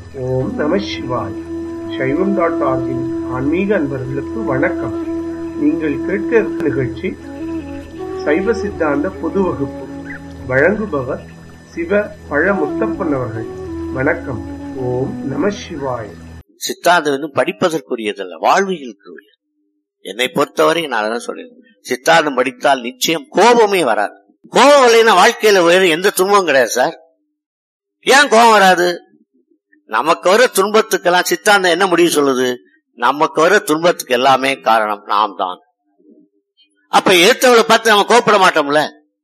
ஓம் நம சிவாய் சைவம் டாட் ஆர்கின் ஆன்மீக அன்பர்களுக்கு வணக்கம் நீங்கள் கேட்க இருக்கும் நிகழ்ச்சி சைவ சித்தாந்த பொது வகுப்பு வழங்குபவர் சிவ பழ முத்தப்பன் அவர்கள் வணக்கம் ஓம் நம சிவாய் சித்தாந்தம் வந்து படிப்பதற்குரியதல்ல வாழ்வியலுக்குரியது என்னை பொறுத்தவரை நான் அதான் சொல்றேன் சித்தாந்தம் படித்தால் நிச்சயம் கோபமே வராது கோபம் இல்லைன்னா வாழ்க்கையில வேறு எந்த துன்பமும் கிடையாது சார் ஏன் கோபம் வராது நமக்கு வர துன்பத்துக்கெல்லாம் சித்தாந்தம் என்ன முடிவு சொல்லுது நமக்கு வர துன்பத்துக்கு எல்லாமே காரணம் நாம் தான் அப்ப ஏத்தவளை பார்த்து நம்ம கோப்பட மாட்டோம்ல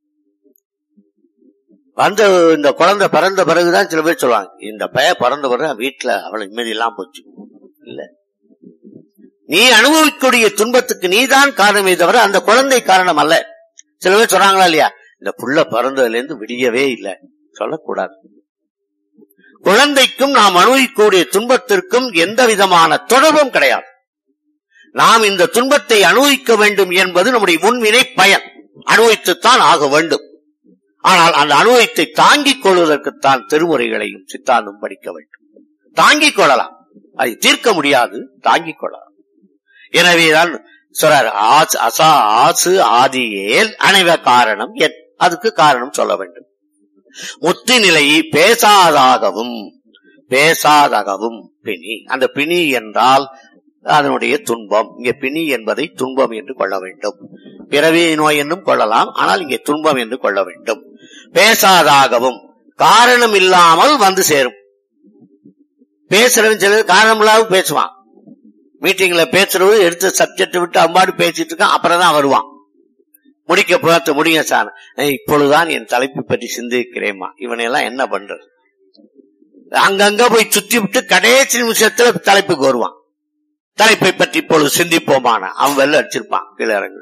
வந்த இந்த குழந்தை பிறந்த பிறகுதான் சில பேர் சொல்லுவாங்க இந்த பைய பிறந்த பிறகு வீட்டுல அவளை நிம்மதி எல்லாம் போச்சு இல்ல நீ அனுபவிக்கக்கூடிய துன்பத்துக்கு நீதான் காரணமே தவிர அந்த குழந்தை காரணம் அல்ல சில பேர் சொல்றாங்களா இல்லையா இந்த புள்ள பிறந்ததுல இருந்து விடியவே இல்லை சொல்லக்கூடாது குழந்தைக்கும் நாம் அனுபவிக்கக்கூடிய துன்பத்திற்கும் எந்த விதமான தொடர்பும் கிடையாது நாம் இந்த துன்பத்தை அனுபவிக்க வேண்டும் என்பது நம்முடைய முன்வினை பயன் அனுபவித்துத்தான் ஆக வேண்டும் ஆனால் அந்த அனுபவத்தை தாங்கிக் கொள்வதற்குத்தான் திருமுறைகளையும் சித்தாந்தம் படிக்க வேண்டும் தாங்கிக் கொள்ளலாம் அதை தீர்க்க முடியாது தாங்கிக் கொள்ளலாம் எனவேதான் சொல்றார் ஆசு அசா ஆசு ஆதியேல் அனைவ காரணம் என் அதுக்கு காரணம் சொல்ல வேண்டும் முத்தி நிலையை பேசாதாகவும் பேசாதாகவும் பிணி அந்த பிணி என்றால் அதனுடைய துன்பம் இங்கே பிணி என்பதை துன்பம் என்று கொள்ள வேண்டும் பிறவி நோய் என்றும் கொள்ளலாம் ஆனால் இங்கே துன்பம் என்று கொள்ள வேண்டும் பேசாதாகவும் காரணம் இல்லாமல் வந்து சேரும் பேசுறவன் சில காரணம் இல்லாம பேசுவான் மீட்டிங்ல பேசுறவங்க எடுத்த சப்ஜெக்ட் விட்டு அம்பாடு பேசிட்டு இருக்கான் அப்புறம் தான் வருவான் முடிக்க பார்த்து முடிங்க சார் இப்பொழுதுதான் என் தலைப்பை பற்றி சிந்திக்கிறேம்மா இவனையெல்லாம் என்ன பண்றது அங்கங்க போய் சுத்தி விட்டு கடைசி நிமிஷத்துல தலைப்புக்கு வருவான் தலைப்பை பற்றி இப்பொழுது சிந்திப்போமான அவன் வெளில அடிச்சிருப்பான் கீழறங்கு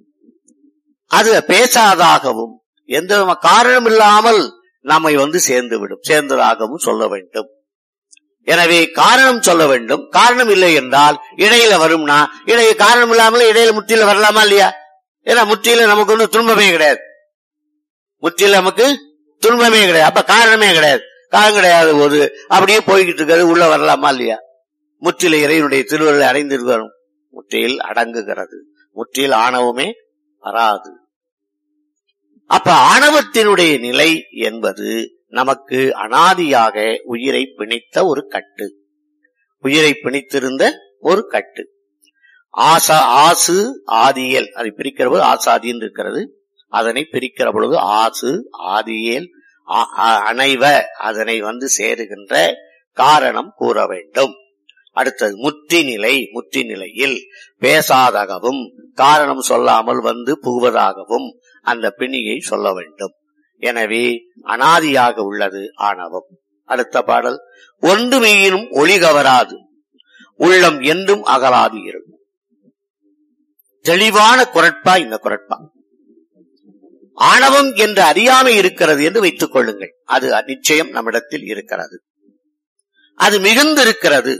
அது பேசாதாகவும் எந்த காரணம் இல்லாமல் நம்மை வந்து சேர்ந்து விடும் சேர்ந்ததாகவும் சொல்ல வேண்டும் எனவே காரணம் சொல்ல வேண்டும் காரணம் இல்லை என்றால் இடையில வரும்னா இடையில காரணம் இல்லாமல் இடையில முற்றில வரலாமா இல்லையா ஏன்னா முற்றில நமக்கு ஒன்றும் துன்பமே கிடையாது முற்றில நமக்கு துன்பமே கிடையாது அப்ப காரணமே கிடையாது காரணம் கிடையாது போது அப்படியே போய்கிட்டு இருக்கிறது உள்ள வரலாமா இல்லையா முற்றில இறைவனுடைய திருவள்ளுவர் அடைந்திருக்கிறோம் முற்றில் அடங்குகிறது முற்றில் ஆணவமே வராது அப்ப ஆணவத்தினுடைய நிலை என்பது நமக்கு அனாதியாக உயிரை பிணித்த ஒரு கட்டு உயிரை பிணித்திருந்த ஒரு கட்டு ஆசா ஆசு ஆதியல் அதை பிரிக்கிற போது ஆசாதின்னு இருக்கிறது அதனை பிரிக்கிற பொழுது ஆசு ஆதியல் அணைவ அதனை வந்து சேருகின்ற காரணம் கூற வேண்டும் அடுத்தது முத்தி நிலை முத்தி நிலையில் பேசாதகவும் காரணம் சொல்லாமல் வந்து புகுவதாகவும் அந்த பிணியை சொல்ல வேண்டும் எனவே அனாதியாக உள்ளது ஆணவம் அடுத்த பாடல் ஒன்றுமையினும் ஒளி கவராது உள்ளம் என்றும் அகலாது இருக்கும் தெளிவான குரட்பா இந்த குரட்பா ஆணவம் என்ற அறியாமை இருக்கிறது என்று வைத்துக் கொள்ளுங்கள் அது நிச்சயம் நம்மிடத்தில் இருக்கிறது அது மிகுந்திருக்கிறது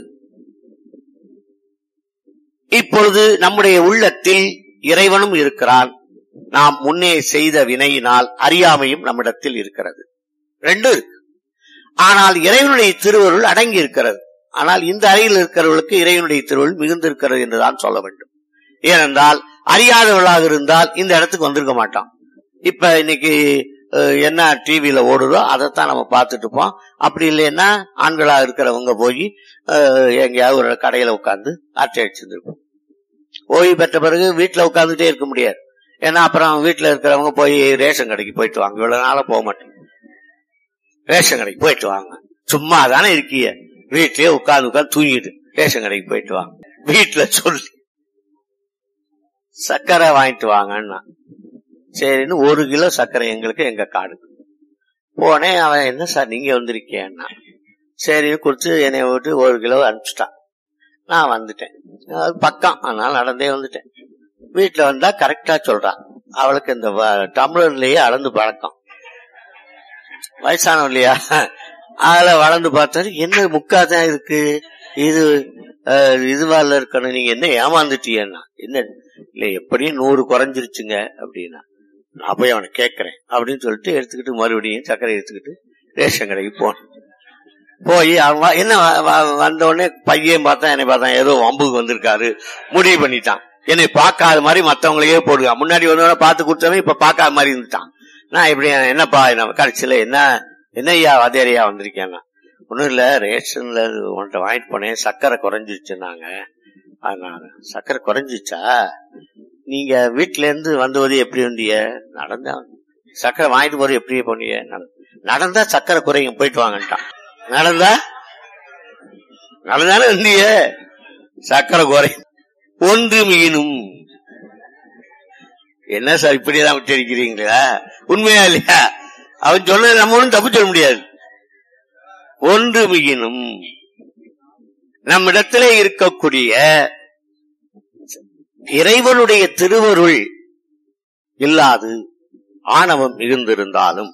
இப்பொழுது நம்முடைய உள்ளத்தில் இறைவனும் இருக்கிறான் நாம் முன்னே செய்த வினையினால் அறியாமையும் நம்மிடத்தில் இருக்கிறது ரெண்டு இருக்கு ஆனால் இறைவனுடைய திருவருள் அடங்கி இருக்கிறது ஆனால் இந்த அறையில் இருக்கிறவர்களுக்கு இறைவனுடைய திருவருள் மிகுந்திருக்கிறது என்றுதான் சொல்ல வேண்டும் ஏனென்றால் அறியாதவர்களாக இருந்தால் இந்த இடத்துக்கு வந்திருக்க மாட்டான் இப்ப இன்னைக்கு என்ன டிவியில ஓடுதோ அதைத்தான் நம்ம பார்த்துட்டு இருப்போம் அப்படி இல்லைன்னா ஆண்களா இருக்கிறவங்க போய் எங்கேயாவது ஒரு கடையில உட்காந்து ஆட்சி அடிச்சிருந்துருப்போம் ஓய்வு பெற்ற பிறகு வீட்டுல உட்காந்துட்டே இருக்க முடியாது ஏன்னா அப்புறம் வீட்டுல இருக்கிறவங்க போய் ரேஷன் கடைக்கு போயிட்டு வாங்க இவ்வளவு நாள போக மாட்டேன் ரேஷன் கடைக்கு போயிட்டு வாங்க சும்மா தானே இருக்கீங்க வீட்லயே உட்காந்து உட்காந்து தூங்கிட்டு ரேஷன் கடைக்கு போயிட்டு வாங்க வீட்டுல சொல்லி சர்க்கரை வாங்கிட்டு வாங்கன்னா சரின்னு ஒரு கிலோ சர்க்கரை எங்களுக்கு எங்க காடு போனேன் அவன் என்ன சார் நீங்க வந்திருக்கேன்னா சரின்னு கொடுத்து என்னை விட்டு ஒரு கிலோ அனுப்பிச்சிட்டான் நான் வந்துட்டேன் அது பக்கம் அதனால நடந்தே வந்துட்டேன் வீட்டுல வந்தா கரெக்டா சொல்றான் அவளுக்கு இந்த டம்ளர்லயே அளந்து பழக்கம் வயசானவன் இல்லையா அதுல வளர்ந்து பார்த்தாரு என்ன முக்காதான் இருக்கு இது இதுவால இருக்கணும் நீங்க என்ன ஏமாந்துட்டீங்கன்னா என்ன இல்ல எப்படியும் நூறு குறைஞ்சிருச்சுங்க அப்படின்னா நான் போய் அவனை கேட்கறேன் அப்படின்னு சொல்லிட்டு எடுத்துக்கிட்டு மறுபடியும் சர்க்கரை எடுத்துக்கிட்டு ரேஷன் கடைக்கு போனேன் போய் அவன் வா- என்ன வ- வ- வந்த உடனே பையன் பார்த்தா என்னை பார்த்தான் ஏதோ வம்புக்கு வந்திருக்காரு முடிவு பண்ணிட்டான் என்னை பார்க்காத மாதிரி மத்தவங்களையே போடுங்க முன்னாடி வந்தவன பார்த்து கொடுத்தவன் இப்ப பார்க்காத மாதிரி இருந்துட்டான் நான் இப்படி என்னப்பா என்ன கடைசியில என்ன என்ன ஐயா வாத்தியாரியா வந்திருக்கேன்னா ஒண்ணும் இல்ல ரேஷன்ல உன்கிட்ட வாங்கிட்டு போனேன் சக்கரை குறைஞ்சிருச்சுன்னாங்க அதனால சக்கரை குறைஞ்சிச்சா நீங்க வீட்ல இருந்து வந்தவது எப்படி வந்தீங்க நடந்தா சக்கரை வாங்கிட்டு போறது எப்படி போனீங்க நட- நடந்தா சக்கரை குறையும் போயிட்டு வாங்கன்ட்டான் நடந்தா நடந்தானே வந்தீங்க சக்கரை குறையும் ஒன்று மீனும் என்ன சார் இப்படியெல்லாம் விட்டிருக்கிறீங்களா உண்மையா இல்லையா அவன் சொன்னது நம்ம ஒன்றும் தப்பு சொல்ல முடியாது ஒன்று மிகினும் நம்மிடத்திலே இருக்கக்கூடிய இறைவனுடைய திருவருள் இல்லாது ஆணவம் மிகுந்திருந்தாலும்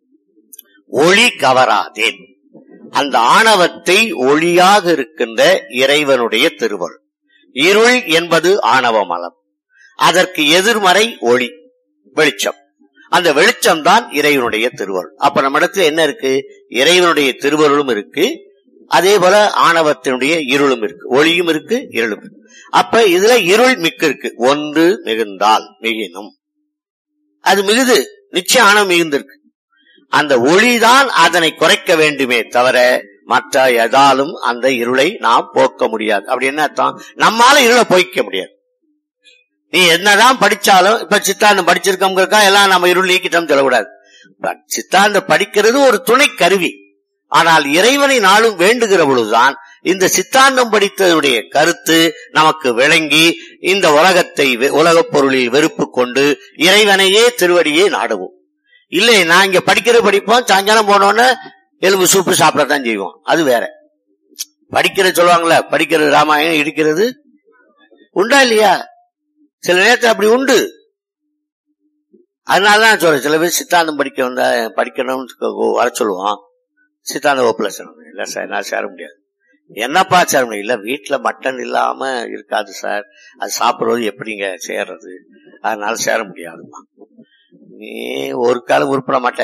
ஒளி கவராதேன் அந்த ஆணவத்தை ஒளியாக இருக்கின்ற இறைவனுடைய திருவருள் இருள் என்பது ஆணவ மலம் அதற்கு எதிர்மறை ஒளி வெளிச்சம் அந்த வெளிச்சம் தான் இறைவனுடைய திருவருள் அப்ப நம்ம இடத்துல என்ன இருக்கு இறைவனுடைய திருவருளும் இருக்கு அதே போல ஆணவத்தினுடைய இருளும் இருக்கு ஒளியும் இருக்கு இருளும் இருக்கு அப்ப இதுல இருள் மிக்க இருக்கு ஒன்று மிகுந்தால் மிகினும் அது மிகுது நிச்சயம் ஆணவம் மிகுந்திருக்கு அந்த ஒளிதான் அதனை குறைக்க வேண்டுமே தவிர மற்ற எதாலும் அந்த இருளை நாம் போக்க முடியாது அப்படி என்ன அர்த்தம் நம்மால இருளை போய்க்க முடியாது நீ என்னதான் படிச்சாலும் இப்ப சித்தாந்தம் படிச்சிருக்கோம்ங்கிறக்கா எல்லாம் நம்ம இருள் நீக்கிட்டோம் சொல்லக்கூடாது பட் சித்தாந்தம் படிக்கிறது ஒரு துணை கருவி ஆனால் இறைவனை நாளும் வேண்டுகிற பொழுதுதான் இந்த சித்தாந்தம் படித்ததனுடைய கருத்து நமக்கு விளங்கி இந்த உலகத்தை வெ- உலகப் பொருளில் வெறுப்பு கொண்டு இறைவனையே திருவடியே நாடுவோம் இல்லை நான் இங்க படிக்கிறது படிப்போம் சாயங்காலம் போனோன்னு எலும்பு சூப்பு சாப்பிடத்தான் செய்வோம் அது வேற படிக்கிறது சொல்லுவாங்கல்ல படிக்கிறது ராமாயணம் இடிக்கிறது உண்டா இல்லையா சில நேரத்தில் அப்படி உண்டு அதனாலதான் சொல்றேன் சில பேர் சித்தாந்தம் படிக்க வந்தா படிக்கணும்னு வர சொல்லுவோம் சித்தாந்த வகுப்புல சேரணும் இல்ல சார் நான் சேர முடியாது என்னப்பா சேர முடியும் இல்ல வீட்டுல மட்டன் இல்லாம இருக்காது சார் அது சாப்பிடுறது எப்படிங்க சேர்றது அதனால சேர முடியாதுமா நீ ஒரு காலம் உருப்பிட மாட்ட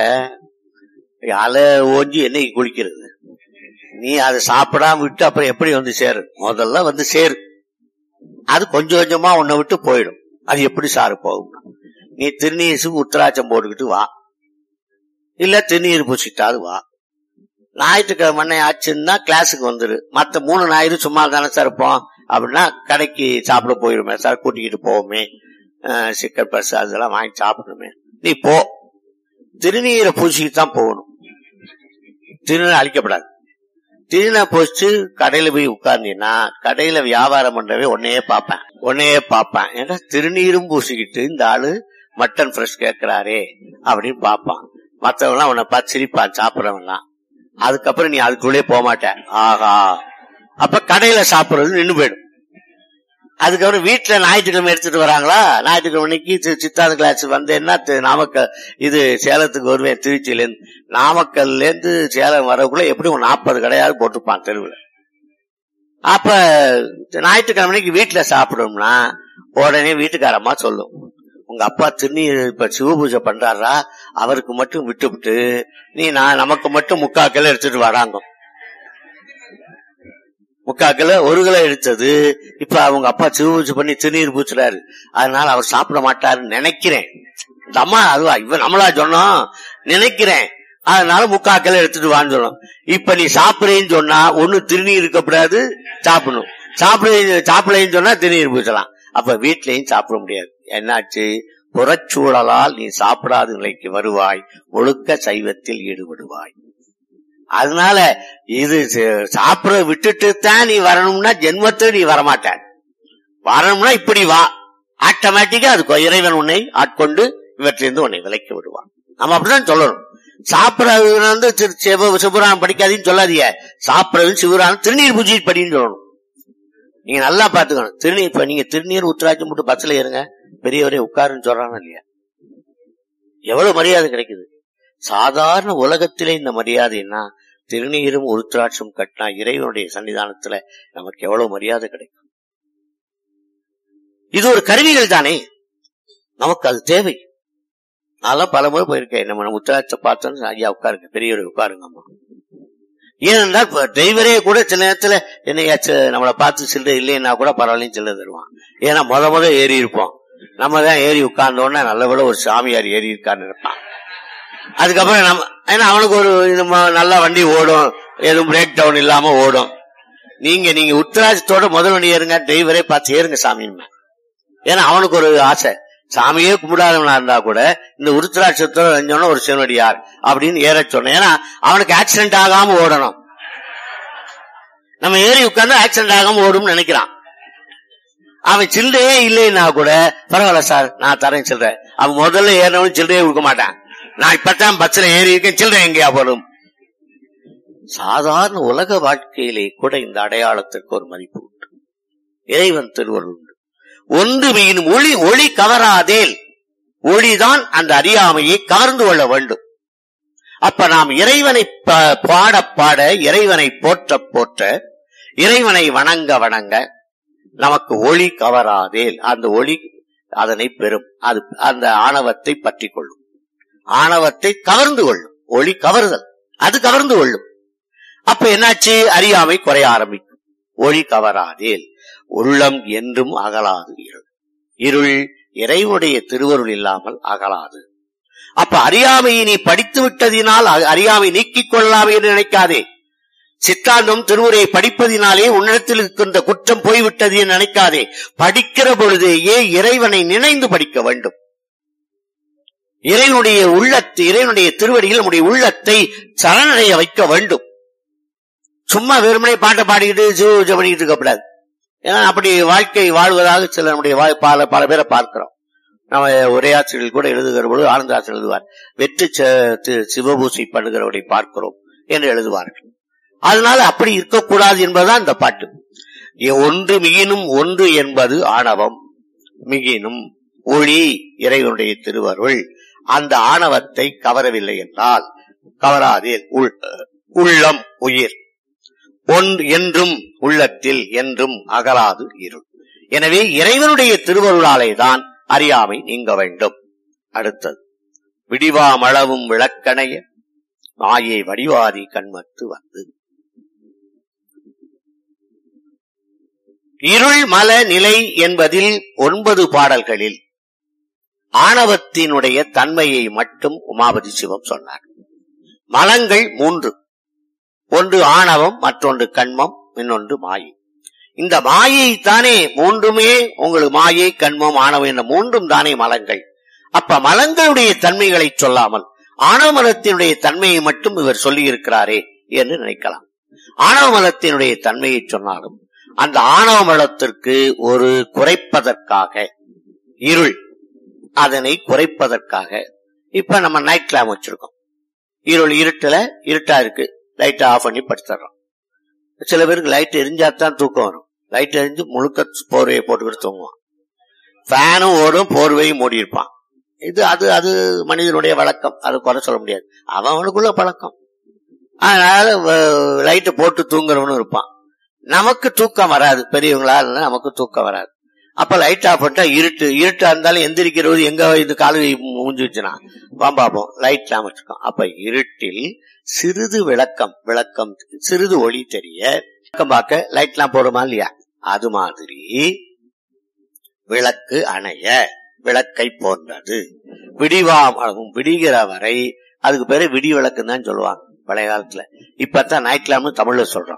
அலை ஓஞ்சி என்னைக்கு குளிக்கிறது நீ அதை சாப்பிடாம விட்டு அப்புறம் எப்படி வந்து சேரு முதல்ல வந்து சேரு அது கொஞ்சம் கொஞ்சமா உன்னை விட்டு போயிடும் அது எப்படி சாரு போகும் நீ திருநீர் உத்தராட்சம் போட்டுக்கிட்டு வா இல்ல திருநீர் பூசிட்டாது வா ஞாயிற்றுக்கிழமை அன்னை ஆச்சுன்னா கிளாஸுக்கு வந்துரு மத்த மூணு ஞாயிறு சும்மா தானே சார் இருப்போம் அப்படின்னா கடைக்கு சாப்பிட போயிருமே சார் கூட்டிக்கிட்டு போவோமே அஹ் சிக்கன் பஸ் அதெல்லாம் வாங்கி சாப்பிடணுமே நீ போ திருநீரை பூசிக்கிட்டு தான் போகணும் திருநீர் அழிக்கப்படாது திருநீரை பூசிச்சு கடையில போய் உட்கார்ந்தீங்கன்னா கடையில வியாபாரம் பண்றவே உன்னையே பார்ப்பேன் உன்னையே பார்ப்பேன் ஏன்னா திருநீரும் பூசிக்கிட்டு இந்த ஆளு மட்டன் ஃப்ரெஷ் கேட்கிறாரே அப்படின்னு பார்ப்பான் மத்தவங்க உன்னை பார்த்து சிரிப்பான் சாப்பிடறவன்லாம் அதுக்கப்புறம் நீ அதுக்குள்ளே போக மாட்ட ஆஹா அப்ப கடையில சாப்பிடுறது நின்னு போயிடும் அதுக்கப்புறம் வீட்டுல ஞாயிற்றுக்கிழமை எடுத்துட்டு வராங்களா ஞாயிற்றுக்கிழமை அன்னைக்கு சி- சித்தாந்த கிளாஸ் வந்தேன்னா தி- நாமக்கல் இது சேலத்துக்கு வருவேன் திருச்சியில இருந்து நாமக்கல்ல இருந்து சேலம் வரக்குள்ள எப்படி ஒரு நாற்பது கடையாவது போட்டுப்பான் தெருவுல அப்ப ஞாயிற்றுக்கிழமை அன்னைக்கு வீட்டுல சாப்பிடணும்னா உடனே வீட்டுக்காரம்மா சொல்லும் உங்க அப்பா திருநீர் இப்ப சிவ பூஜை பண்றாரா அவருக்கு மட்டும் விட்டுவிட்டு நீ நான் நமக்கு மட்டும் முக்கா கிலோ எடுத்துட்டு வராங்க முக்கா கிலோ ஒரு கிலோ எடுத்தது இப்ப அவங்க அப்பா சிவ பூஜை பண்ணி திருநீர் பூச்சுறாரு அதனால அவர் சாப்பிட மாட்டாருன்னு நினைக்கிறேன் இந்த அம்மா அதுவா இவன் நம்மளா சொன்னோம் நினைக்கிறேன் அதனால முக்கா கிலோ எடுத்துட்டு வான்னு சொல்லணும் இப்ப நீ சாப்பிடுறேன்னு சொன்னா ஒண்ணு திருநீர் இருக்கக்கூடாது சாப்பிடணும் சாப்பிட சாப்பிடலைன்னு சொன்னா திருநீர் பூசலாம் அப்ப வீட்லயும் சாப்பிட முடியாது என்னாச்சு புறச்சூழலால் நீ சாப்பிடாத நிலைக்கு வருவாய் முழுக்க சைவத்தில் ஈடுபடுவாய் அதனால இது ச- சாப்பிட விட்டுட்டு தான் நீ வரணும்னா ஜென்மத்தில் நீ வரமாட்ட வரணும்னா இப்படி வா ஆட்டோமேட்டிக்கா அது இறைவன் உன்னை ஆட்கொண்டு இவற்றிலிருந்து உன்னை விலக்கி விடுவான் நம்ம அப்படிதான் சொல்லணும் சாப்பிடறது வந்து திரு- சிவ சிவபுராணம் படிக்காதீன்னு சொல்லாதீங்க சாப்பிடறது சிவபுராணம் திருநீர் பூஜை படின்னு சொல்லணும் நீங்க நல்லா பாத்துக்கணும் திருநீர் இப்ப நீங்க திருநீர் உத்தராட்சம் போட்டு பஸ்ல ஏறுங்க பெரியவரே உட்காருன்னு சொல்றாங்க இல்லையா எவ்வளவு மரியாதை கிடைக்குது சாதாரண உலகத்திலே இந்த மரியாதைன்னா திருநீரும் உருத்திராட்சம் கட்டினா இறைவனுடைய சன்னிதானத்துல நமக்கு எவ்வளவு மரியாதை கிடைக்கும் இது ஒரு கருவிகள் தானே நமக்கு அது தேவை நான் பல முறை போயிருக்கேன் நம்ம உத்தராட்சம் பார்த்தோன்னு ஐயா உட்காருங்க பெரியவரை உட்காருங்க அம்மா ஏனென்றால் இப்ப டிரைவரே கூட சில நேரத்துல என்னையாச்சு நம்மளை பார்த்து சில்லறை இல்லைன்னா கூட பரவாயில்லையும் சில்லறை தருவான் ஏன்னா முத முத ஏறி இருப்போம் நம்ம தான் ஏறி உட்கார்ந்த உடனே நல்ல வேளை ஒரு சாமியார் ஏறி இருக்கான்னு இருப்பான் அதுக்கப்புறம் நம்ம ஏன்னா அவனுக்கு ஒரு நம்ம நல்லா வண்டி ஓடும் எதுவும் பிரேக் டவுன் இல்லாம ஓடும் நீங்க நீங்க உத்தராஜத்தோட முதல் வண்டி ஏறுங்க டிரைவரே பார்த்து ஏறுங்க சாமி ஏன்னா அவனுக்கு ஒரு ஆசை சாமியே கும்பிடாதவனா இருந்தா கூட இந்த உருத்திராட்சத்தோட செஞ்சோன்னா ஒரு சிவனடியார் அப்படின்னு ஏற சொன்னேன் ஏன்னா அவனுக்கு ஆக்சிடென்ட் ஆகாம ஓடணும் நம்ம ஏறி உட்கார்ந்து ஆக்சிடென்ட் ஆகாம ஓடும்னு நினைக்கிறான் அவன் சில்லறையே இல்லைன்னா கூட பரவாயில்ல சார் நான் தரேன் சில்லறை அவன் முதல்ல ஏறினவனு சில்லறையே கொடுக்க மாட்டான் நான் இப்பதான் பஸ்ல ஏறி இருக்கேன் சில்லறை எங்கேயா போடும் சாதாரண உலக வாழ்க்கையிலே கூட இந்த அடையாளத்திற்கு ஒரு மதிப்பு உண்டு இறைவன் திருவருள் உண்டு ஒன்று மீனும் ஒளி ஒளி கவராதேல் ஒளிதான் அந்த அறியாமையை கவர்ந்து கொள்ள வேண்டும் அப்ப நாம் இறைவனை ப- பாட பாட இறைவனை போற்ற போற்ற இறைவனை வணங்க வணங்க நமக்கு ஒளி கவராதேல் அந்த ஒளி அதனை பெறும் அது அந்த ஆணவத்தை பற்றி கொள்ளும் ஆணவத்தை கவர்ந்து கொள்ளும் ஒளி கவர்தல் அது கவர்ந்து கொள்ளும் அப்ப என்னாச்சு அறியாமை குறைய ஆரம்பிக்கும் ஒளி கவராதேல் உள்ளம் என்றும் அகலாது இருள் இருள் இறைவனுடைய திருவருள் இல்லாமல் அகலாது அப்ப அறியாமையை நீ படித்து விட்டதினால் அ- அறியாமை நீக்கிக் கொள்ளலாம் என்று நினைக்காதே சித்தாந்தம் திருவுரையை படிப்பதினாலே உன்னிடத்தில் இருக்கின்ற குற்றம் போய்விட்டது என்று நினைக்காதே படிக்கிற பொழுதேயே இறைவனை நினைந்து படிக்க வேண்டும் இறைவனுடைய உள்ளத்தை இறைவனுடைய திருவடியில் நம்முடைய உள்ளத்தை சரணடைய வைக்க வேண்டும் சும்மா வெறுமனே பாட்டை பாடிக்கிட்டு ஜீவ பண்ணிக்கிட்டு இருக்கக்கூடாது ஏன்னா அப்படி வாழ்க்கை வாழ்வதாக சில நம்முடைய வா- பல பல பேரை பார்க்கிறோம் நம்ம உரையாசிரியர்கள் கூட எழுதுகிற பொழுது ஆனந்தாசன் எழுதுவார் வெற்றி ச- தி- சிவபூசை பண்ணுகிறவரை பார்க்கிறோம் என்று எழுதுவார்கள் அதனால அப்படி இருக்கக்கூடாது என்பதுதான் இந்த பாட்டு எ- ஒன்று மிகினும் ஒன்று என்பது ஆணவம் மிகினும் ஒளி இறைவனுடைய திருவருள் அந்த ஆணவத்தை கவரவில்லை என்றால் கவராதே உள்- உள்ளம் உயிர் ஒன் என்றும் உள்ளத்தில் என்றும் அகலாது இருள் எனவே இறைவனுடைய திருவருளாலே தான் அறியாமை நீங்க வேண்டும் அடுத்தது விடிவாமளவும் விளக்கணைய மாயை வடிவாதி கண்மத்து வந்து இருள் மல நிலை என்பதில் ஒன்பது பாடல்களில் ஆணவத்தினுடைய தன்மையை மட்டும் உமாபதி சிவம் சொன்னார் மலங்கள் மூன்று ஒன்று ஆணவம் மற்றொன்று கண்மம் இன்னொன்று மாயை இந்த மாயை தானே மூன்றுமே உங்களுக்கு மாயை கண்மம் ஆணவம் என்ற மூன்றும் தானே மலங்கள் அப்ப மலங்களுடைய தன்மைகளை சொல்லாமல் ஆணவ மலத்தினுடைய தன்மையை மட்டும் இவர் சொல்லி இருக்கிறாரே என்று நினைக்கலாம் ஆணவ மலத்தினுடைய தன்மையை சொன்னாலும் அந்த ஆணவ மலத்திற்கு ஒரு குறைப்பதற்காக இருள் அதனை குறைப்பதற்காக இப்ப நம்ம நைட் லேம்ப் வச்சிருக்கோம் இருள் இருட்டுல இருட்டா இருக்கு லைட்டை ஆஃப் பண்ணி படுத்துறோம் சில பேருக்கு லைட் எரிஞ்சாதான் தூக்கம் வரும் லைட் எரிஞ்சு முழுக்க போர்வையை போட்டுக்கிட்டு தூங்குவான் ஃபேனும் ஓடும் போர்வையும் மூடி இருப்பான் இது அது அது மனிதனுடைய வழக்கம் அது குறை சொல்ல முடியாது அவன் அவனுக்குள்ள பழக்கம் அதனால லைட்டு போட்டு தூங்குறவனும் இருப்பான் நமக்கு தூக்கம் வராது பெரியவங்களா இருந்தா நமக்கு தூக்கம் வராது அப்ப லைட் ஆஃப் பண்ணிட்டா இருட்டு இருட்டா இருந்தாலும் எந்திரிக்கிறது எங்க இது காலு மூஞ்சி வச்சுனா பாம்பாப்போம் லைட் எல்லாம் வச்சிருக்கோம் அப்ப இருட்டில் சிறிது விளக்கம் விளக்கம் சிறிது ஒளி தெரிய விளக்கம் பார்க்க லைட் எல்லாம் போடுமா இல்லையா அது மாதிரி விளக்கு அணைய விளக்கை போன்றது விடிவாமளவும் விடிகிற வரை அதுக்கு பேரு விடி விளக்குன்னு தான் சொல்லுவாங்க பழைய காலத்துல இப்பதான் நைட் லேம்னு தமிழ்ல சொல்றோம்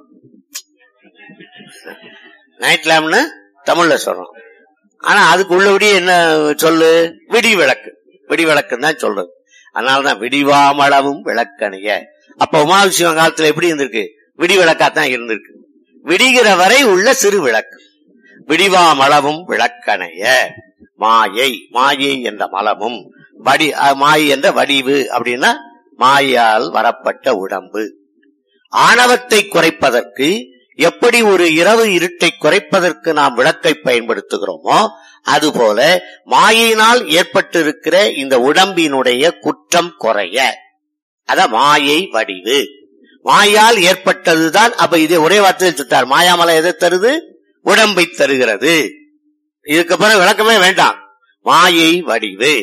நைட் லேம்னு தமிழ்ல சொல்றோம் ஆனா அதுக்கு உள்ளபடி என்ன சொல்லு விடி விளக்கு விடி விளக்குன்னு தான் சொல்றது அதனாலதான் விடிவாமளவும் விளக்கணைய அப்ப உமாபிஷேகம் காலத்துல எப்படி இருந்திருக்கு விடி விளக்காத்தான் இருந்திருக்கு விடிகிற வரை உள்ள சிறு விளக்கு விடிவாமளவும் விளக்கணைய மாயை மாயை என்ற மலமும் வடி அஹ், மாயை என்ற வடிவு அப்படின்னா மாயால் வரப்பட்ட உடம்பு ஆணவத்தை குறைப்பதற்கு எப்படி ஒரு இரவு இருட்டை குறைப்பதற்கு நாம் விளக்கை பயன்படுத்துகிறோமோ அதுபோல மாயினால் ஏற்பட்டிருக்கிற இந்த உடம்பினுடைய குற்றம் குறைய அத மாயை வடிவு மாயால் ஏற்பட்டதுதான் அப்ப இதே ஒரே வார்த்தையில் சுட்டார் மாயாமலை எதை தருது உடம்பை தருகிறது இதுக்கப்புறம் விளக்கமே வேண்டாம் மாயை வடிவு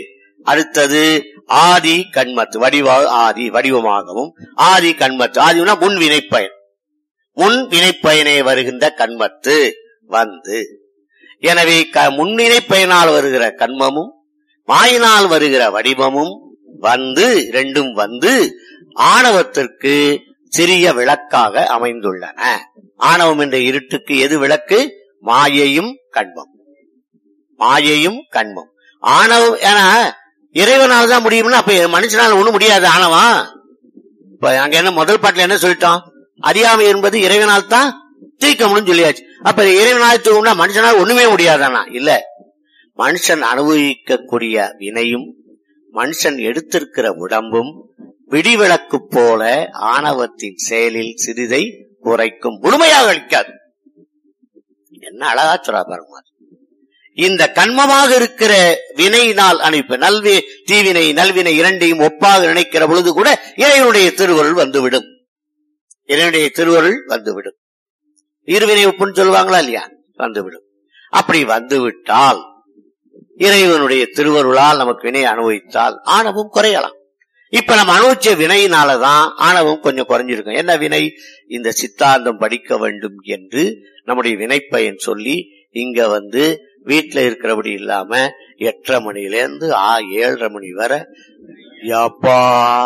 அடுத்தது ஆதி கண்மத்து வடிவா ஆதி வடிவமாகவும் ஆதி கண்மத்து ஆதினா முன் வினைப்பயன் முன் வினைப்பயனே வருகின்ற கண்மத்து வந்து எனவே க- முன்னிலை பயனால் வருகிற கண்மமும் மாயினால் வருகிற வடிவமும் வந்து ரெண்டும் வந்து ஆணவத்திற்கு சிறிய விளக்காக அமைந்துள்ளன ஆணவம் என்ற இருட்டுக்கு எது விளக்கு மாயையும் கண்மம் மாயையும் கண்மம் ஆணவம் ஏன்னா இறைவனால் தான் முடியும்னா அப்ப மனுஷனால் ஒண்ணும் முடியாது ஆணவம் இப்ப அங்க என்ன முதல் பாட்டுல என்ன சொல்லிட்டோம் அறியாமை என்பது இறைவனால் தான் தீர்க்க முடியும் சொல்லியாச்சு அப்ப இறைவனால் தூக்கும்னா மனுஷனால் ஒண்ணுமே முடியாதானா இல்ல மனுஷன் அனுபவிக்கக்கூடிய வினையும் மனுஷன் எடுத்திருக்கிற உடம்பும் விடிவிளக்கு போல ஆணவத்தின் செயலில் சிறிதை குறைக்கும் முழுமையாக அளிக்காது என்ன அழகா சொல்றா பாருங்க இந்த கண்மமாக இருக்கிற வினையினால் அனுப்ப நல்வி தீவினை நல்வினை இரண்டையும் ஒப்பாக நினைக்கிற பொழுது கூட இறைவனுடைய திருவருள் வந்துவிடும் இறைவனுடைய திருவருள் வந்துவிடும் இருவினை ஒப்புன்னு சொல்லுவாங்களா இல்லையா வந்துவிடும் அப்படி வந்துவிட்டால் இறைவனுடைய திருவருளால் நமக்கு வினை அனுபவித்தால் ஆணவம் குறையலாம் இப்ப நம்ம அனுபவிச்ச வினையினாலதான் ஆணவம் கொஞ்சம் குறைஞ்சிருக்கும் என்ன வினை இந்த சித்தாந்தம் படிக்க வேண்டும் என்று நம்முடைய வினைப்பயன் சொல்லி இங்க வந்து வீட்டுல இருக்கிறபடி இல்லாம எட்டரை மணில இருந்து ஆ ஏழரை மணி வரை யப்பா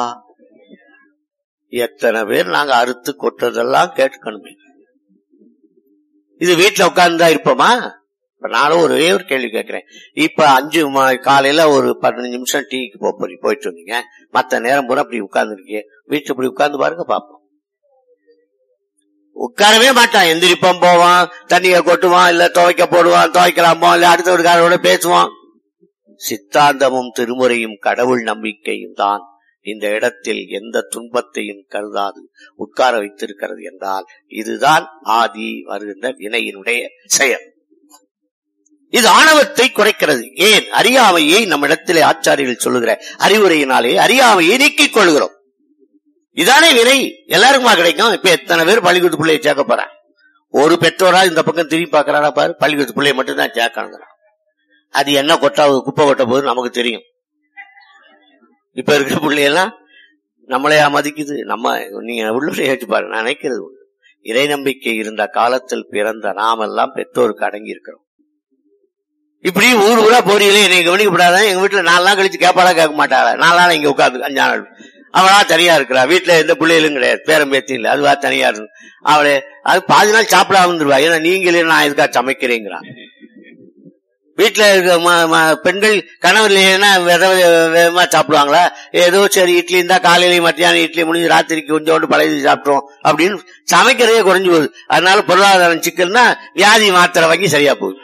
எத்தனை பேர் நாங்க அறுத்து கொட்டுறதெல்லாம் கேட்கணுமே இது வீட்டுல உட்கார்ந்துதான் இருப்போமா இப்ப நானும் ஒரே ஒரு கேள்வி கேட்கிறேன் இப்ப அஞ்சு ம- காலையில ஒரு பதினஞ்சு நிமிஷம் டீக்கு போக போறீங்க போயிட்டு வந்தீங்க மத்த நேரம் பூரா அப்படி உட்கார்ந்து இருக்கீங்க வீட்டுல இப்படி உட்கார்ந்து பாருங்க பாப்போம் உட்காரவே மாட்டான் எந்திரிப்போம் போவான் தண்ணிய கொட்டுவான் இல்ல துவைக்க போடுவான் துவைக்கலாமோ இல்ல அடுத்த ஒரு காரோட பேசுவான் சித்தாந்தமும் திருமுறையும் கடவுள் நம்பிக்கையும் தான் இந்த இடத்தில் எந்த துன்பத்தையும் கருதாது உட்கார வைத்திருக்கிறது என்றால் இதுதான் ஆதி வருகின்ற வினையினுடைய செயல் இது ஆணவத்தை குறைக்கிறது ஏன் அறியாமையை நம்மிடத்திலே ஆச்சாரியர்கள் சொல்லுகிற அறிவுரையினாலே அறியாமையை நீக்கிக் கொள்கிறோம் இதானே வினை எல்லாருக்குமா கிடைக்கும் இப்ப எத்தனை பேர் பள்ளிக்கூடத்து பிள்ளைய சேர்க்க போறான் ஒரு பெற்றோரா இந்த பக்கம் திரும்பி பாக்குறாரா பாரு பள்ளிக்கூடத்து பிள்ளைய மட்டும் தான் சேர்க்கணும் அது என்ன கொட்டா குப்பை கொட்ட போது நமக்கு தெரியும் இப்ப இருக்கிற பிள்ளையெல்லாம் நம்மளையா மதிக்குது நம்ம நீங்க உள்ளூரை ஏற்று பாருங்க நான் நினைக்கிறது உண்டு. இறை நம்பிக்கை இருந்த காலத்தில் பிறந்த நாமெல்லாம் பெற்றோருக்கு அடங்கி இருக்கிறோம் இப்படி ஊர் ஊரா போறீங்களே என்னை கவனிக்கப்படாத எங்க வீட்டுல நாலு நாள் கழிச்சு கேப்பாடா கேட்க மாட்டாளா நாலு நாள் இங்க உட்காந்து அஞ்சு நாள் அவளா தனியா இருக்கிறா வீட்டுல எந்த பிள்ளைகளும் கிடையாது பேரம் பேத்தி இல்ல அதுவா தனியா இருந்து அவளே அது பாதி நாள் சாப்பிட வந்துருவா ஏன்னா நீங்களே நான் இதுக்கா சமைக்கிறேங்கிறா வீட்டுல இருக்க ம- ம- பெண்கள் கணவர் இல்லைன்னா வித விதமா சாப்பிடுவாங்களா ஏதோ சரி இட்லி இருந்தா காலையிலயும் மத்தியானம் இட்லி முடிஞ்சு ராத்திரிக்கு கொஞ்சோண்டு பழைய சாப்பிட்டோம் அப்படின்னு சமைக்கிறதே குறைஞ்சு போகுது அதனால பொருளாதாரம் சிக்கல்னா வியாதி மாத்திரை வாங்கி சரியா போகுது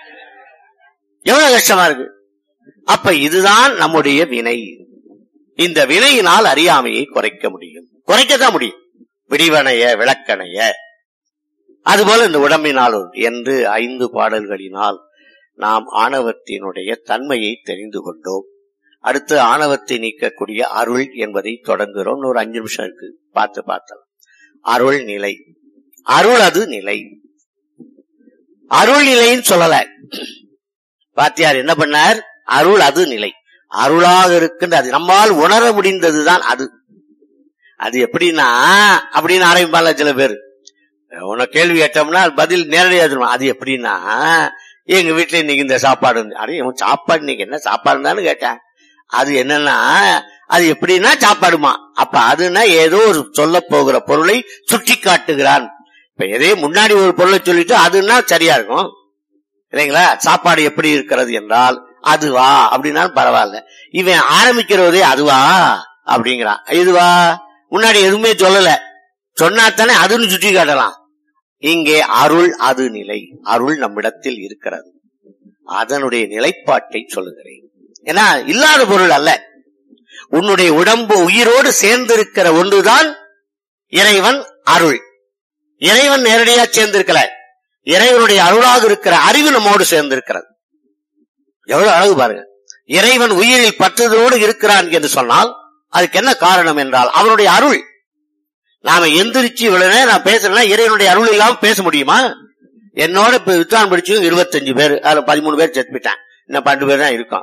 எவ்வளவு கஷ்டமா இருக்கு அப்ப இதுதான் நம்முடைய வினை இந்த வினையினால் அறியாமையை குறைக்க முடியும் குறைக்கத்தான் முடியும் விடிவனைய விளக்கணைய அதுபோல இந்த உடம்பினாலும் என்று ஐந்து பாடல்களினால் நாம் ஆணவத்தினுடைய தன்மையை தெரிந்து கொண்டோம் அடுத்து ஆணவத்தை நீக்கக்கூடிய அருள் என்பதை தொடங்குகிறோம் இன்னும் ஒரு அஞ்சு நிமிஷம் இருக்கு பார்த்து பார்த்தலாம் அருள் நிலை அருள் அது நிலை அருள் நிலைன்னு சொல்லல பாத்தியார் என்ன பண்ணார் அருள் அது நிலை அருளாக இருக்கின்ற அது நம்மால் உணர முடிந்ததுதான் அது அது எப்படின்னா அப்படின்னு ஆரம்பிப்பால சில பேர் உன கேள்வி கேட்டோம்னா பதில் நேரடியா தருவான் அது எப்படின்னா எங்க வீட்டுல இன்னைக்கு இந்த சாப்பாடு இருந்து- அடே இவன் சாப்பாடு இன்னைக்கு என்ன சாப்பாடுன்னு கேட்டேன் அது என்னன்னா அது எப்படின்னா சாப்பாடுமா அப்ப அதுனா ஏதோ ஒரு சொல்ல போகிற பொருளை சுட்டி காட்டுகிறான் இப்ப எதே முன்னாடி ஒரு பொருளை சொல்லிட்டு அதுன்னா சரியா இருக்கும் இல்லைங்களா சாப்பாடு எப்படி இருக்கிறது என்றால் அதுவா அப்படின்னாலும் பரவாயில்ல இவன் ஆரம்பிக்கிறதே அதுவா அப்படிங்கிறான் இதுவா முன்னாடி எதுவுமே சொல்லல சொன்னாத்தானே அதுன்னு சுட்டி காட்டலாம் இங்கே அருள் அது நிலை அருள் நம்மிடத்தில் இருக்கிறது அதனுடைய நிலைப்பாட்டை சொல்லுகிறேன் ஏன்னா இல்லாத பொருள் அல்ல உன்னுடைய உடம்பு உயிரோடு சேர்ந்திருக்கிற ஒன்றுதான் இறைவன் அருள் இறைவன் நேரடியா சேர்ந்திருக்கல இறைவனுடைய அருளாக இருக்கிற அறிவு நம்மோடு சேர்ந்திருக்கிறது எவ்வளவு அழகு பாருங்க இறைவன் உயிரில் பற்றுதலோடு இருக்கிறான் என்று சொன்னால் அதுக்கு என்ன காரணம் என்றால் அவனுடைய அருள் நாம எந்திரிச்சு இவ்வளவு நேரம் நான் பேசுறேன்னா இறைவனுடைய அருள் இல்லாம பேச முடியுமா என்னோட இப்ப வித்வான் படிச்சும் இருபத்தஞ்சு பேர் அதுல பதிமூணு பேர் செத்து போயிட்டான் இன்னும் பன்னெண்டு பேர் தான் இருக்கோம்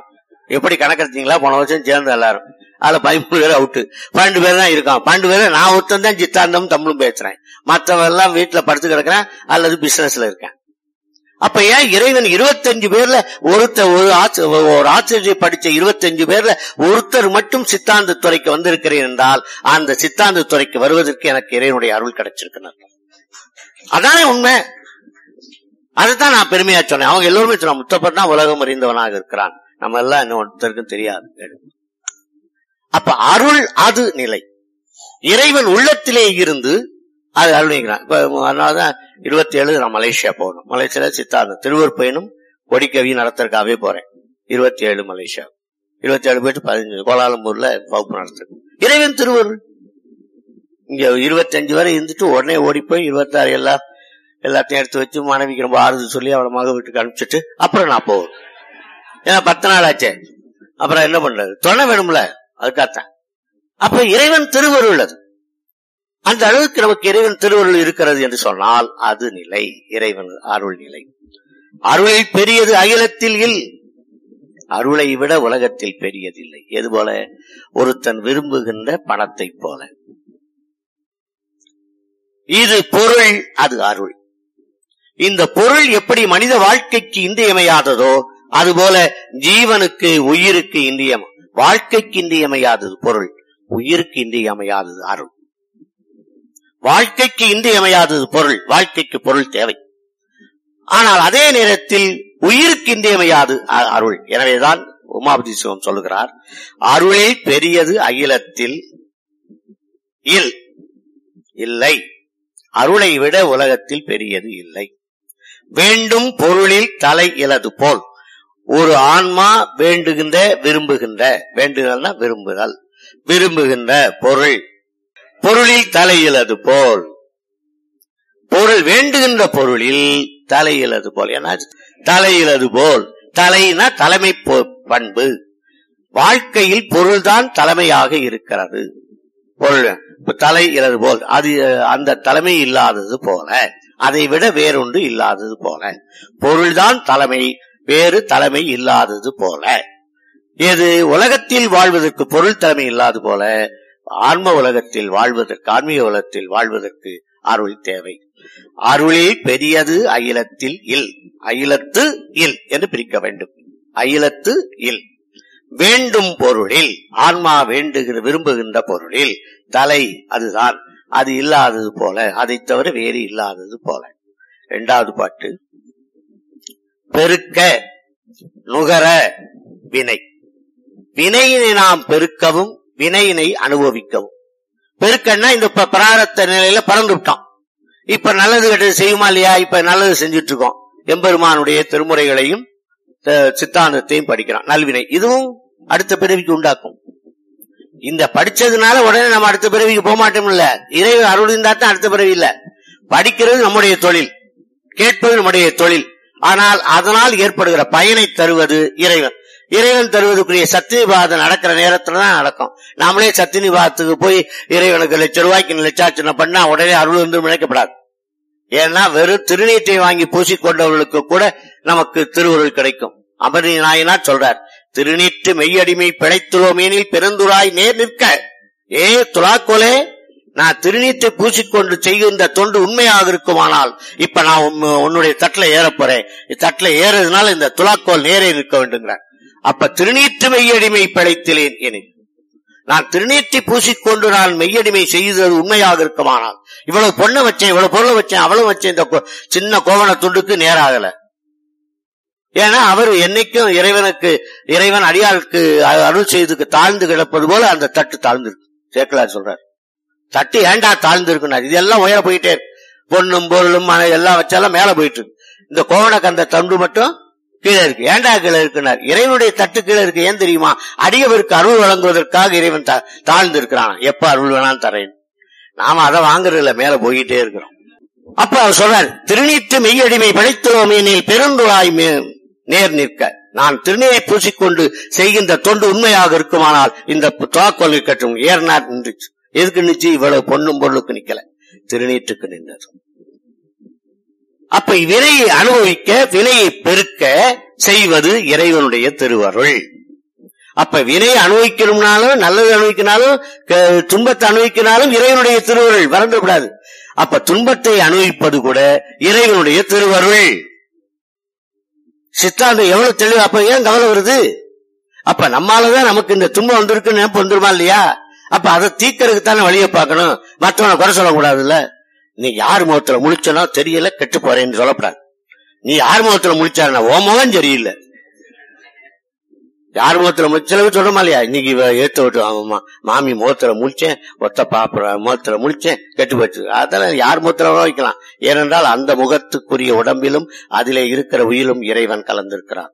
எப்படி கணக்கெடுத்தீங்களா போன வருஷம் சேர்ந்து எல்லாரும் அதுல பதிமூணு பேர் அவுட்டு பன்னெண்டு பேர் தான் இருக்கான் பன்னெண்டு பேர் நான் ஒருத்தன் தான் சித்தாந்தம் தமிழும் பேசுறேன் மத்தவன் எல்லாம் வீட்டுல படுத்து கிடக்குறேன் அல்லது பிசினஸ்ல இருக்கேன் அப்ப ஏன் இறைவன் இருபத்தஞ்சு பேர்ல ஒருத்தர் ஒரு ஆச்ச- ஒரு ஆசிரியர் படிச்ச இருபத்தஞ்சு பேர்ல ஒருத்தர் மட்டும் சித்தாந்த துறைக்கு வந்திருக்கிறேன் என்றால் அந்த சித்தாந்த துறைக்கு வருவதற்கு எனக்கு இறைவனுடைய அருள் கிடைச்சிருக்கிறது அதானே உண்மை அதுதான் நான் பெருமையா சொன்னேன் அவங்க எல்லோருமே சொன்னாங்க முத்தப்பர் தான் உலகம் அறிந்தவனாக இருக்கிறான் நம்ம எல்லாம் இன்னும் ஒருத்தருக்கும் தெரியாது அப்ப அருள் அது நிலை இறைவன் உள்ளத்திலே இருந்து அது அருள்கிறான் இப்ப அதனாலதான் இருபத்தி ஏழு நான் மலேசியா போகணும் மலேசியால சித்தாந்தம் திருவூர் பயணம் கொடிக்கவி நடத்துறதுக்காகவே போறேன் இருபத்தி ஏழு மலேசியா இருபத்தி ஏழு போயிட்டு பதினஞ்சு கோலாலம்பூர்ல வகுப்பு நடத்துறேன் இறைவன் திருவருள் இங்க இருபத்தஞ்சு வரை இருந்துட்டு உடனே ஓடி போய் இருபத்தாறு எல்லாம் எல்லாத்தையும் எடுத்து வச்சு மனைவிக்கு ரொம்ப ஆறுதல் சொல்லி அவளை மக வீட்டுக்கு அனுப்பிச்சிட்டு அப்புறம் நான் போவேன் ஏன்னா பத்து நாள் ஆச்சே அப்புறம் என்ன பண்றது துணை வேணும்ல அதுக்காகத்தான் அப்ப இறைவன் திருவருள் அது அந்த அளவுக்கு நமக்கு இறைவன் திருவருள் இருக்கிறது என்று சொன்னால் அது நிலை இறைவன் அருள் நிலை அருளில் பெரியது அகிலத்தில் இல் அருளை விட உலகத்தில் பெரியதில்லை எது போல ஒருத்தன் விரும்புகின்ற பணத்தை போல இது பொருள் அது அருள் இந்த பொருள் எப்படி மனித வாழ்க்கைக்கு இன்றியமையாததோ அதுபோல ஜீவனுக்கு உயிருக்கு இன்றியம் வாழ்க்கைக்கு இன்றியமையாதது பொருள் உயிருக்கு இன்றியமையாதது அருள் வாழ்க்கைக்கு இன்றியமையாதது பொருள் வாழ்க்கைக்கு பொருள் தேவை ஆனால் அதே நேரத்தில் உயிருக்கு இன்றியமையாது அ- அருள் எனவேதான் உமாபதி சிவம் சொல்லுகிறார் அருளே பெரியது அகிலத்தில் இல் இல்லை அருளை விட உலகத்தில் பெரியது இல்லை வேண்டும் பொருளில் தலை இலது போல் ஒரு ஆன்மா வேண்டுகின்ற விரும்புகின்ற வேண்டுதல்னா விரும்புதல் விரும்புகின்ற பொருள் பொருளில் தலையிலது போல் பொருள் வேண்டுகின்ற பொருளில் தலையிலது போல் ஏன்னா தலையிலது போல் தலைனா தலைமை பொ- பண்பு வாழ்க்கையில் பொருள்தான் தலைமையாக இருக்கிறது பொருள் இப்ப தலை இலது போல் அது அஹ், அந்த தலைமை இல்லாதது போல அதை விட வேறொன்று இல்லாதது போல பொருள்தான் தலைமை வேறு தலைமை இல்லாதது போல எது உலகத்தில் வாழ்வதற்கு பொருள் தலைமை இல்லாது போல ஆன்ம உலகத்தில் வாழ்வதற்கு ஆன்மீக உலகத்தில் வாழ்வதற்கு அருள் தேவை அருளில் பெரியது அகிலத்தில் இல் அகிலத்து இல் என்று பிரிக்க வேண்டும் அகிலத்து இல் வேண்டும் பொருளில் ஆன்மா வேண்டுகிற விரும்புகின்ற பொருளில் தலை அதுதான் அது இல்லாதது போல அதை தவிர வேறு இல்லாதது போல இரண்டாவது பாட்டு பெருக்க நுகர வினை வினையினை நாம் பெருக்கவும் வினையினை அனுபவிக்கவும் பெருக்கன்னா இந்த ப- பிராரத்த நிலையில பறந்து விட்டோம் இப்ப நல்லது கெட்டது செய்யுமா இல்லையா இப்ப நல்லது செஞ்சுட்டு இருக்கோம் எம்பெருமானுடைய திருமுறைகளையும் த- சித்தாந்தத்தையும் படிக்கிறோம் நல்வினை இதுவும் அடுத்த பிறவிக்கு உண்டாக்கும் இந்த படிச்சதுனால உடனே நம்ம அடுத்த பிறவிக்கு போக மாட்டோம்ல இறைவன் அருள் இருந்தா தான் அடுத்த பிறவி இல்ல படிக்கிறது நம்முடைய தொழில் கேட்பது நம்முடைய தொழில் ஆனால் அதனால் ஏற்படுகிற பயனை தருவது இறைவன் இறைவன் தருவதற்குரிய சத்தியபாதம் நடக்கிற நேரத்துல தான் நடக்கும் நாமளே சத்தியபாதத்துக்கு போய் இறைவனுக்கு லட்ச ரூபாய்க்கு லட்சார்ச்சனை பண்ணா உடனே அருள் வந்து நினைக்கப்படாது ஏன்னா வெறும் திருநீற்றை வாங்கி பூசிக்கொண்டவர்களுக்கு கூட நமக்கு திருவருள் கிடைக்கும் அமரி நாயனார் சொல்றார் திருநீற்று மெய்யடிமை பிழைத்துள்ளோமேனில் பெருந்துராய் நேர் நிற்க ஏ துலாக்கோலே நான் திருநீற்றை பூசிக்கொண்டு செய்கின்ற தொண்டு உண்மையாக இருக்குமானால் இப்ப நான் உம்- உன்னுடைய தட்டுல ஏறப் போறேன் தட்டுல ஏறதுனால இந்த துலாக்கோல் நேரே நிற்க வேண்டுங்கிறார் அப்ப திருநீற்று மெய்யடிமை பிழைத்திலேன் எனில் நான் திருநீற்றை பூசிக்கொண்டு நான் மெய்யடிமை செய்தது உண்மையாக இருக்குமானால் இவ்வளவு பொண்ணை வச்சேன் இவ்வளவு பொருளை வச்சேன் அவ்வளவு வச்சேன் இந்த கொ- சின்ன கோவண துண்டுக்கு நேராகல ஏன்னா அவர் என்னைக்கும் இறைவனுக்கு இறைவன் அடியாளுக்கு அ- அருள் செய்துக்கு தாழ்ந்து கிடப்பது போல அந்த தட்டு தாழ்ந்திருக்கு சேக்கலார் சொல்றார் தட்டு ஏண்டா தாழ்ந்து இருக்குனார் இதெல்லாம் உயர போயிட்டே இருக்கு பொண்ணும் பொருளும் மனை எல்லாம் வச்சாலும் மேல போயிட்டு இருக்கு இந்த கோவணக்கு அந்த தண்டு மட்டும் கீழே இருக்கு ஏண்டா கீழே இருக்குனார் இறைவனுடைய தட்டு கீழே இருக்கு ஏன் தெரியுமா அடியவருக்கு அருள் வழங்குவதற்காக இறைவன் தா- தாழ்ந்து இருக்கிறான் எப்ப அருள் வேணாலும் தரேன் நாம அதை வாங்குறது இல்ல மேல போயிட்டே இருக்கிறோம் அப்ப அவர் சொல்றார் திருநீற்று மெய்யடிமை படைத்துள்ளோம் எனில் பெருந்துழாய் மே- நேர் நிற்க நான் திருநீரை பூசிக்கொண்டு செய்கின்ற தொண்டு உண்மையாக இருக்குமானால் இந்த துவாக்கோல் இருக்கட்டும் ஏறினார் நின்றுச்சு எதுக்கு நிச்சு இவ்வளவு பொண்ணும் பொருளுக்கு நிக்கல திருநீற்றுக்கு நின்றது அப்ப வினையை அனுபவிக்க வினையை பெருக்க செய்வது இறைவனுடைய திருவருள் அப்ப வினை அனுபவிக்கணும்னாலும் நல்லது அனுபவிக்கினாலும் க- துன்பத்தை அனுபவிக்கினாலும் இறைவனுடைய திருவருள் மறந்துவிடாது அப்ப துன்பத்தை அனுபவிப்பது கூட இறைவனுடைய திருவருள் சித்தாந்தம் எவ்வளவு தெளிவு அப்ப ஏன் கவலை வருது அப்ப நம்மாலதான் நமக்கு இந்த துன்பம் வந்திருக்குன்னு நினைப்பு வந்துருமா இல்லையா அப்ப அதை தீக்கிறதுக்கு தானே வழியை பார்க்கணும் மற்றவனை குறை சொல்லக்கூடாதுல்ல நீ யார் முகத்துல முழிச்சனோ தெரியல கெட்டு போறேன்னு சொல்லப்படாது நீ யார் முகத்துல முழிச்சாருன்னா ஓ முகம் சரியில்லை யார் முகத்துல முழிச்ச சிலவு சொல்றமா இல்லையா இன்னைக்கு இவ ஏத்த விட்டு ஆமாமா மாமி முகத்துல முழிச்சேன் ஒத்த பாப்புற முகத்துல முழிச்சேன் கெட்டு போச்சு அதெல்லாம் யார் முகத்துல வேணா வைக்கலாம் ஏனென்றால் அந்த முகத்துக்குரிய உடம்பிலும் அதிலே இருக்கிற உயிரும் இறைவன் கலந்திருக்கிறான்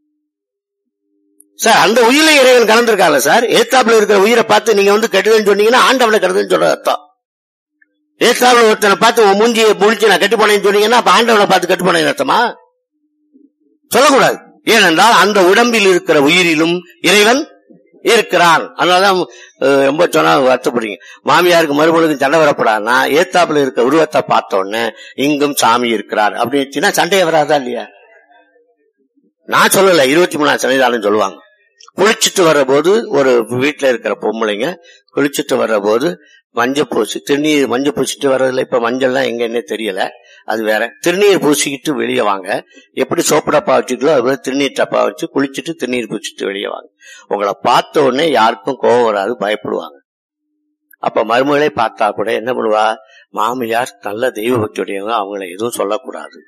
சார் அந்த உயிரில இறைவன் கலந்திருக்காங்க சார் ஏத்தாப்புல இருக்கிற உயிரை பார்த்து நீங்க வந்து கெட்டுதுன்னு சொன்னீங்கன்னா ஆண்டவனை கெடுதுன்னு சொல்ற அர்த்தம் ஏத்தாப்புல ஒருத்தனை பார்த்து உன் மூஞ்சியை முழிச்சு நான் கெட்டு போனேன்னு சொன்னீங்கன்னா அப்ப ஆண்டவனை பார்த்து கெட்டு போனேன்னு அர்த்தமா சொல்லக்கூடாது ஏனென்றால் அந்த உடம்பில் இருக்கிற உயிரிலும் இறைவன் இருக்கிறான் அதனாலதான் அஹ், ரொம்ப சொன்னா வருத்தப்படுறீங்க மாமியாருக்கு மறுபொழுது சண்டை வரப்படாதுன்னா ஏத்தாப்புல இருக்க உருவத்தை பார்த்த உடனே இங்கும் சாமி இருக்கிறார் அப்படின்னு சண்டையை வராதா இல்லையா நான் சொல்லல இருபத்தி மூணாம் சன்னிதானம் சொல்லுவாங்க குளிச்சுட்டு வர்ற போது ஒரு வீட்டுல இருக்கிற பொம்பளைங்க குளிச்சுட்டு வர்ற போது மஞ்சள் பூசி திருநீர் மஞ்சள் பூசிட்டு வர்றதுல இப்ப மஞ்சள்லாம் எங்கன்னே தெரியல அது வேற திருநீர் பூசிக்கிட்டு வெளியே வாங்க எப்படி சோப்பு டப்பா வச்சுக்கலோ அது மாதிரி திருநீர் டப்பா வச்சு குளிச்சுட்டு திருநீர் பூசிட்டு வெளியே வாங்க உங்களை பார்த்த உடனே யாருக்கும் கோவம் வராது பயப்படுவாங்க அப்ப மருமகளே பார்த்தா கூட என்ன பண்ணுவா மாமியார் நல்ல தெய்வ பக்தியுடையவங்க அவங்கள எதுவும் சொல்லக்கூடாது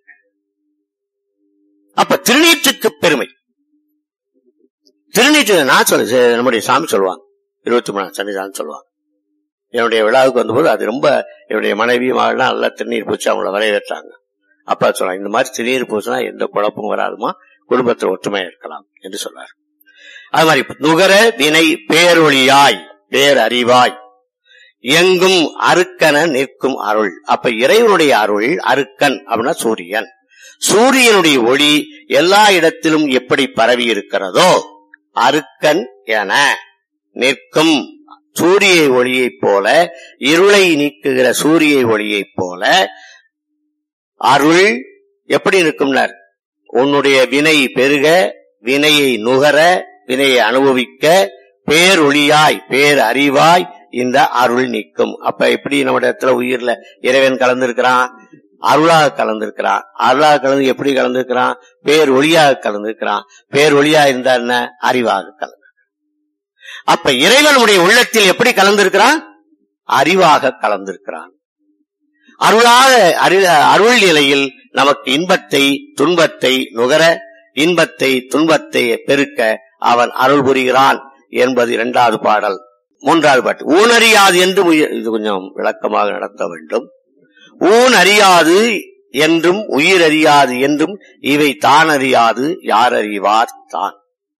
அப்ப திருநீற்றுக்கு பெருமை திருநீற்று நான் சொல்ல நம்முடைய சாமி சொல்லுவாங்க இருபத்தி மூணாம் சன்னிதானம் சொல்லுவாங்க என்னுடைய விழாவுக்கு வந்தபோது அது ரொம்ப என்னுடைய மனைவி மகள்லாம் நல்லா திருநீர் பூச்சி அவங்கள வரவேற்றாங்க அப்பா சொல்றாங்க இந்த மாதிரி திருநீர் பூசினா எந்த குழப்பமும் வராதுமா குடும்பத்தில் ஒற்றுமையா இருக்கலாம் என்று சொன்னார் அது மாதிரி நுகர வினை பேரொழியாய் பேரறிவாய் எங்கும் அருக்கன நிற்கும் அருள் அப்ப இறைவனுடைய அருள் அருக்கன் அப்படின்னா சூரியன் சூரியனுடைய ஒளி எல்லா இடத்திலும் எப்படி பரவி இருக்கிறதோ அருக்கன் என நிற்கும் சூரிய ஒளியைப் போல இருளை நீக்குகிற சூரிய ஒளியைப் போல அருள் எப்படி நிற்கும்னர் உன்னுடைய வினை பெருக வினையை நுகர வினையை அனுபவிக்க பேரொளியாய் பேர் அறிவாய் இந்த அருள் நிற்கும் அப்ப எப்படி நம்ம இடத்துல உயிர்ல இறைவன் கலந்திருக்கிறான் அருளாக கலந்திருக்கிறான் அருளாக கலந்து எப்படி கலந்திருக்கிறான் பேர் ஒளியாக கலந்திருக்கிறான் பேர் ஒளியா இருந்தா என்ன அறிவாக கலந்து அப்ப இறைவனுடைய உள்ளத்தில் எப்படி கலந்திருக்கிறான் அறிவாக கலந்திருக்கிறான் அருளாக அறி- அருள் நிலையில் நமக்கு இன்பத்தை துன்பத்தை நுகர இன்பத்தை துன்பத்தை பெருக்க அவன் அருள் புரிகிறான் என்பது இரண்டாவது பாடல் மூன்றாவது பாட்டு ஊனறியாது என்று உயிர் இது கொஞ்சம் விளக்கமாக நடத்த வேண்டும் ஊன் அறியாது என்றும் உயிர் அறியாது என்றும் இவை தான் அறியாது யார் அறிவார் தான்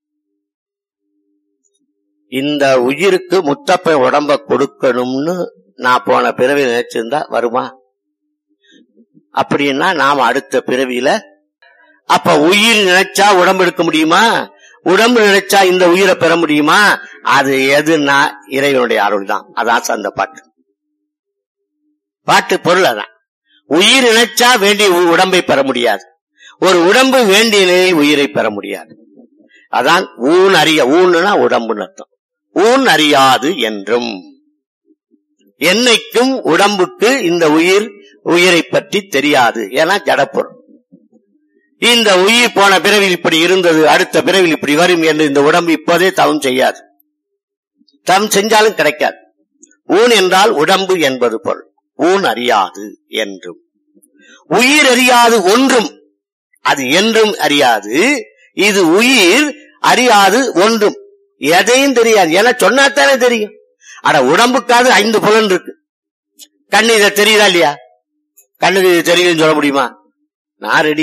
இந்த உயிருக்கு முத்தப்ப உடம்ப கொடுக்கணும்னு நான் போன பிறவி நினைச்சிருந்தா வருமா அப்படின்னா நாம அடுத்த பிறவியில அப்ப உயிர் நினைச்சா உடம்பு எடுக்க முடியுமா உடம்பு நினைச்சா இந்த உயிரை பெற முடியுமா அது எதுன்னா இறைவனுடைய அருள் தான் அதான் அந்த பாட்டு பாட்டு பொருள் அதான் உயிர் நினைச்சா வேண்டிய உ- உடம்பை பெற முடியாது ஒரு உடம்பு வேண்டிய நிலையில் உயிரை பெற முடியாது அதான் ஊன் அறிய ஊன்னா உடம்புன்னு அர்த்தம் ஊன் அறியாது என்றும் என்னைக்கும் உடம்புக்கு இந்த உயிர் உயிரை பற்றி தெரியாது ஏன்னா ஜடப்பொருள் இந்த உயிர் போன பிறவில் இப்படி இருந்தது அடுத்த பிறவில் இப்படி வரும் என்று இந்த உடம்பு இப்போதே தவம் செய்யாது தவம் செஞ்சாலும் கிடைக்காது ஊன் என்றால் உடம்பு என்பது பொருள் ஊன் அறியாது என்றும் உயிர் அறியாது ஒன்றும் அது என்றும் அறியாது இது உயிர் அறியாது ஒன்றும் எதையும் தெரியாது என சொன்னாத்தானே தெரியும் ஆனா உடம்புக்காவது ஐந்து புலன் இருக்கு கண்ணு இதை தெரியுதா இல்லையா கண்ணுக்கு இது தெரியுதுன்னு சொல்ல முடியுமா நான் ரெடி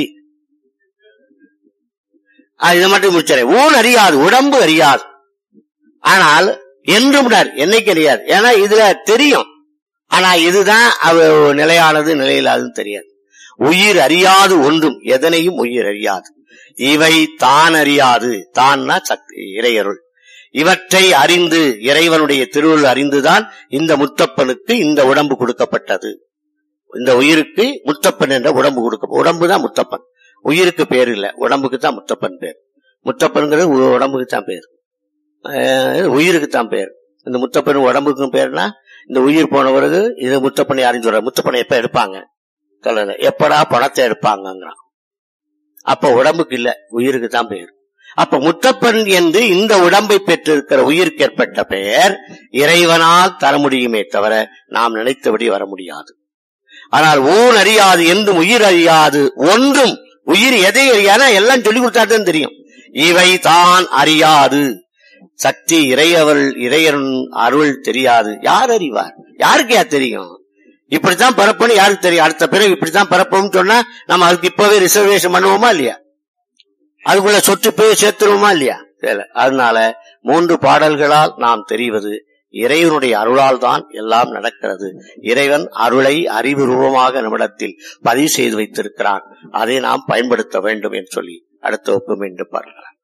இதை மட்டும் முடிச்சிடறேன் ஊன் அறியாது உடம்பு அறியாது ஆனால் என்றும் என்னைக்கு அறியாது ஏன்னா இதுல தெரியும் ஆனா இதுதான் அவ நிலையானது நிலையில்லாதுன்னு தெரியாது உயிர் அறியாது ஒன்றும் எதனையும் உயிர் அறியாது இவை தான் அறியாது தான்னா சக்தி இறையருள் இவற்றை அறிந்து இறைவனுடைய திருவுள் அறிந்துதான் இந்த முத்தப்பனுக்கு இந்த உடம்பு கொடுக்கப்பட்டது இந்த உயிருக்கு முத்தப்பன் என்ற உடம்பு கொடுக்க உடம்பு தான் முத்தப்பன் உயிருக்கு பேர் இல்ல உடம்புக்கு தான் முத்தப்பன் பேர் முத்தப்பன்கிறது உ- உடம்புக்கு தான் பேர் அஹ், உயிருக்குத்தான் பேர் இந்த முத்தப்பன் உடம்புக்கும் பேர்னா இந்த உயிர் போன பிறகு இது முத்தப்பன் யாருன்னு சொல்ற முத்தப்பனை எப்ப எடுப்பாங்க கல்லறை எப்படா பணத்தை எடுப்பாங்கங்கிறான் அப்ப உடம்புக்கு இல்ல உயிருக்கு தான் பெயர் அப்ப முத்தப்பன் என்று இந்த உடம்பை பெற்றிருக்கிற உயிருக்கு ஏற்பட்ட பெயர் இறைவனால் தர முடியுமே தவிர நாம் நினைத்தபடி வர முடியாது ஆனால் ஊன் அறியாது என்றும் உயிர் அறியாது ஒன்றும் உயிர் எதை அறியாத எல்லாம் சொல்லி கொடுத்தாதான் தெரியும் இவை தான் அறியாது சக்தி இறையவள் இறையன் அருள் தெரியாது யார் அறிவார் யாருக்கு யார் தெரியும் இப்படித்தான் பரப்பணும் யாருக்கு தெரியும் அடுத்த பிறகு இப்படித்தான் பரப்போம்னு சொன்னா நம்ம அதுக்கு இப்பவே ரிசர்வேஷன் பண்ணுவோமா இல்லையா அதுக்குள்ள சொத்து போய் சேர்த்துருவோமா இல்லையா இல்ல. அதனால மூன்று பாடல்களால் நாம் தெரிவது இறைவனுடைய அருளால் தான் எல்லாம் நடக்கிறது இறைவன் அருளை அறிவுருவமாக நம்மிடத்தில் பதிவு செய்து வைத்திருக்கிறான் அதை நாம் பயன்படுத்த வேண்டும் என்று சொல்லி அடுத்த ஒப்பு மீண்டும் பார்க்கலாம்